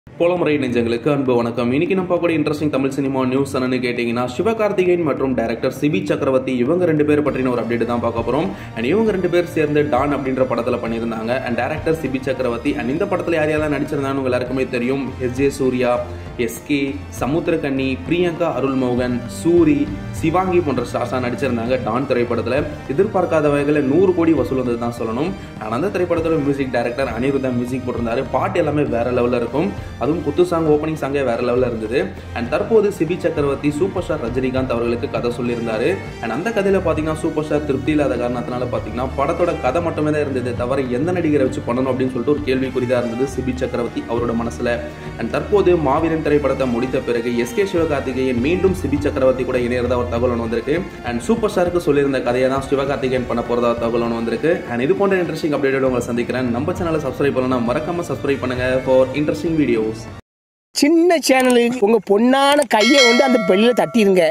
போலமுறை நெஞ்சங்களுக்கு அன்பு வணக்கம் இன்னைக்கு நம்ம பார்க்கக்கூடிய இன்ட்ரெஸ்டிங் தமிழ் சினிமா நியூஸ் என்னன்னு கேட்டிங்கன்னா சிவகார்த்திகேயன் மற்றும் டைரக்டர் சிபி சக்கரவர்த்தி இவங்க ரெண்டு பேர் பற்றின ஒரு அப்டேட் தான் பார்க்க போகிறோம் அண்ட் இவங்க ரெண்டு பேர் சேர்ந்து டான் அப்படின்ற படத்தில் பண்ணியிருந்தாங்க and director Sibi Chakravarthy and இந்த படத்தில் யார் யாரெல்லாம் நடிச்சிருந்தான்னு உங்க எல்லாருக்குமே தெரியும் S J Suryah SK Samuthirakani Priyanka Arul Mohan Soori Shivangi போன்ற ஸ்டார்ஸாக நடிச்சிருந்தாங்க டான் திரைப்படத்தில் எதிர்பார்க்காத வகையில் நூறு கோடி வசூல் வந்தது தான் சொல்லணும் அண்ட் அந்த திரைப்படத்தோட மியூசிக் டைரக்டர் அனிருத்தா மியூசிக் போட்டிருந்தாரு பாட்டு எல்லாமே வேற லெவலில் இருக்கும் அதுவும் குத்து சாங் ஓப்பனிங் சாங்கே வேற லெவலில் இருந்தது அண்ட் தற்போது சிபி சக்கரவர்த்தி சூப்பர் ஸ்டார் ரஜினிகாந்த் அவர்களுக்கு கதை சொல்லியிருந்தாரு அண்ட் அந்த கதையில் பார்த்தீங்கன்னா சூப்பர் ஸ்டார் திருப்தி இல்லாத காரணத்தினால பார்த்தீங்கன்னா படத்தோட கதை மட்டுமே தான் இருந்தது தவிர எந்த நடிகரை வச்சு பண்ணணும் அப்படின்னு சொல்லிட்டு ஒரு கேள்விக்குறிதாக இருந்தது சிபி சக்கரவர்த்தி அவரோட மனசில் அண்ட் தற்போது மாவீரன் திரைப்படத்தை முடித்த பிறகு எஸ்கே சிவகார்த்திகேயன் மீண்டும் சிபி சக்கரவர்த்தி கூட இணையறதா ஒரு தகவல் ஒன்று வந்திருக்கு அண்ட் சூப்பர் ஸ்டாருக்கு சொல்லியிருந்த கதையை தான் சிவகார்த்திகேயன் பண்ண போறதா ஒரு தகவல் ஒன்று வந்திருக்கு அண்ட் இது போன்ற இன்ட்ரெஸ்டிங் அப்டேட் உங்களை சந்திக்கிறேன் நம்ம சேனலை சப்ஸ்கிரைப் பண்ணலாம் மறக்காம சப்ஸ்கிரைப் பண்ணுங்க ஃபார் இன்ட்ரெஸ்டிங் வீடியோஸ் சின்ன சேனலுக்கு உங்க பொண்ணான கையை கொண்டு அந்த பெல்லில் தட்டிடுங்க